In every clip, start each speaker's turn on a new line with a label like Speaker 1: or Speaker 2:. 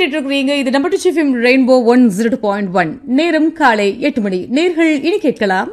Speaker 1: கேட்டுட்டு இருக்கிறீங்க இது number two FM rainbow one zero point one நேரம் காலை எட்டு மணி நேர்கள் இனி கேட்கலாம்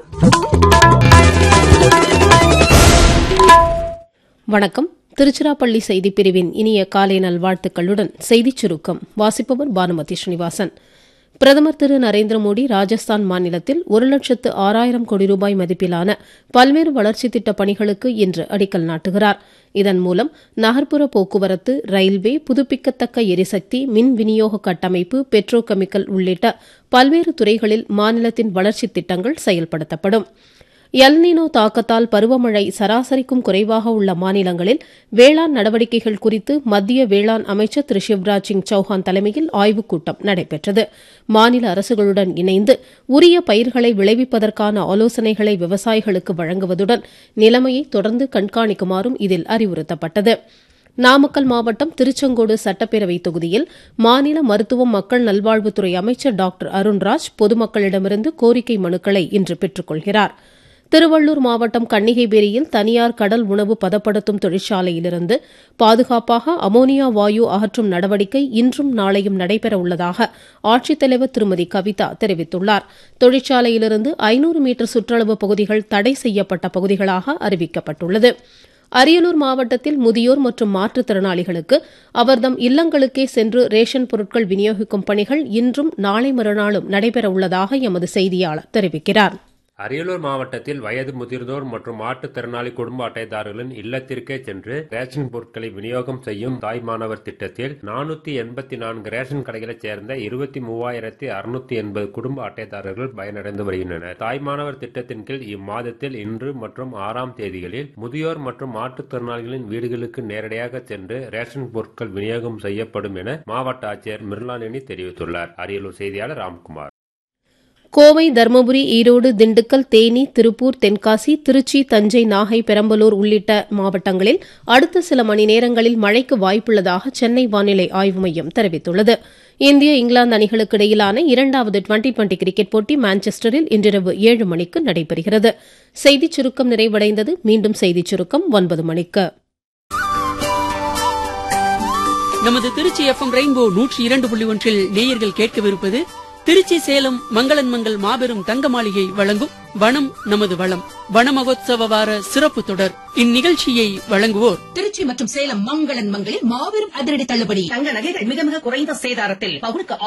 Speaker 2: வணக்கம் திருச்சிராப்பள்ளி செய்திப் பிரிவின் இனிய காலை நல்வாழ்த்துக்களுடன் செய்திச் சுருக்கம் வாசிப்பவர் பானுமதி ஸ்ரீனிவாசன் பிரதமர் திரு நரேந்திர மோடி ராஜஸ்தான் மாநிலத்தில் ஒரு லட்சத்து ஆறாயிரம் கோடி ரூபாய் மதிப்பிலான பல்வேறு வளர்ச்சித் திட்டப் பணிகளுக்கு இன்று அடிக்கல் நாட்டுகிறார் இதன் மூலம் நகர்ப்புற போக்குவரத்து ரயில்வே புதுப்பிக்கத்தக்க எரிசக்தி மின் விநியோக கட்டமைப்பு பெட்ரோ கெமிக்கல் உள்ளிட்ட பல்வேறு துறைகளில் மாநிலத்தின் வளர்ச்சித் திட்டங்கள் செயல்படுத்தப்படும் எல்னினோ தாக்கத்தால் பருவமழை சராசரிக்கும் குறைவாக உள்ள மாநிலங்களில் வேளாண் நடவடிக்கைகள் குறித்து மத்திய வேளாண் அமைச்சர் திரு சிவராஜ் சிங் சௌஹான் தலைமையில் ஆய்வுக் கூட்டம் நடைபெற்றது மாநில அரசுகளுடன் இணைந்து உரிய பயிர்களை விளைவிப்பதற்கான ஆலோசனைகளை விவசாயிகளுக்கு வழங்குவதுடன் நிலைமையை தொடர்ந்து கண்காணிக்குமாறும் இதில் அறிவுறுத்தப்பட்டது நாமக்கல் மாவட்டம் திருச்செங்கோடு சட்டப்பேரவை தொகுதியில் மாநில மருத்துவம் மக்கள் நல்வாழ்வுத்துறை அமைச்சர் டாக்டர் அருண்ராஜ் பொதுமக்களிடமிருந்து கோரிக்கை மனுக்களை இன்று பெற்றுக் கொள்கிறார் திருவள்ளூர் மாவட்டம் கன்னிகைபேரியில் தனியார் கடல் உணவு பதப்படுத்தும் தொழிற்சாலையிலிருந்து பாதுகாப்பாக அமோனியா வாயு அகற்றும் நடவடிக்கை இன்றும் நாளையும் நடைபெற உள்ளதாக ஆட்சித்தலைவர் திருமதி கவிதா தெரிவித்துள்ளார் தொழிற்சாலையிலிருந்து ஐநூறு மீட்டர் சுற்றளவு பகுதிகள் தடை செய்யப்பட்ட பகுதிகளாக அறிவிக்கப்பட்டுள்ளது அரியலூர் மாவட்டத்தில் முதியோர் மற்றும் மாற்றுத்திறனாளிகளுக்கு அவர்தம் இல்லங்களுக்கே சென்று ரேஷன் பொருட்கள் விநியோகிக்கும் பணிகள் இன்றும் நாளை மறுநாளும் நடைபெற உள்ளதாக எமது செய்தியாளர் தெரிவிக்கிறார்
Speaker 3: அரியலூர் மாவட்டத்தில் வயது முதிர்ந்தோர் மற்றும் மாற்றுத்திறனாளி குடும்ப அட்டைதாரர்களின் இல்லத்திற்கே சென்று ரேஷன் பொருட்களை விநியோகம் செய்யும் தாய் மாணவர் திட்டத்தில் நானூத்தி எண்பத்தி நான்கு ரேஷன் கடைகளைச் சேர்ந்த இருபத்தி மூவாயிரத்தி அறுநூத்தி எண்பது குடும்ப அட்டைதாரர்கள் பயனடைந்து வருகின்றனர் தாய் மாணவர் திட்டத்தின் கீழ் இம்மாதத்தில் இன்று மற்றும் ஆறாம் தேதிகளில் முதியோர் மற்றும் மாற்றுத்திறனாளிகளின் வீடுகளுக்கு நேரடியாக சென்று ரேஷன் பொருட்கள் விநியோகம் செய்யப்படும் என மாவட்ட ஆட்சியர் மிர்லாலினி தெரிவித்துள்ளார் அரியலூர் செய்தியாளர் ராம்குமார்
Speaker 2: கோவை தருமபுரி ஈரோடு திண்டுக்கல் தேனி திருப்பூர் தென்காசி திருச்சி தஞ்சை நாகை பெரம்பலூர் உள்ளிட்ட மாவட்டங்களில் அடுத்த சில மணி நேரங்களில் மழைக்கு வாய்ப்புள்ளதாக சென்னை வானிலை ஆய்வு மையம் தெரிவித்துள்ளது இந்திய இங்கிலாந்து அணிகளுக்கு இடையிலான இரண்டாவது டுவெண்டி டுவெண்டி கிரிக்கெட் போட்டி மான்செஸ்டரில் இன்றிரவு ஏழு மணிக்கு நடைபெறுகிறது செய்திச் சுருக்கம் நிறைவடைந்தது மீண்டும் செய்திச் சுருக்கம் ஒன்பது மணிக்கு
Speaker 4: நமது திருச்சி எஃப்எம் ரெயின்போ நூற்றி இரண்டு புள்ளி ஒன்றில் நேயர்கள் கேட்கவிருப்பது திருச்சி சேலம் மங்களன் மங்கள் மாபெரும் தங்க மாளிகை வழங்கும் வனம் நமது வளம் வன மகோத்சவ வார சிறப்பு தொடர் இந்நிகழ்ச்சியை வழங்குவோர்
Speaker 5: திருச்சி மற்றும் சேலம் மங்களன் மங்களில் மாபெரும் அதிரடி தள்ளுபடி தங்க நகைகள் மிக மிக குறைந்த சேதாரத்தில் பவுனுக்கு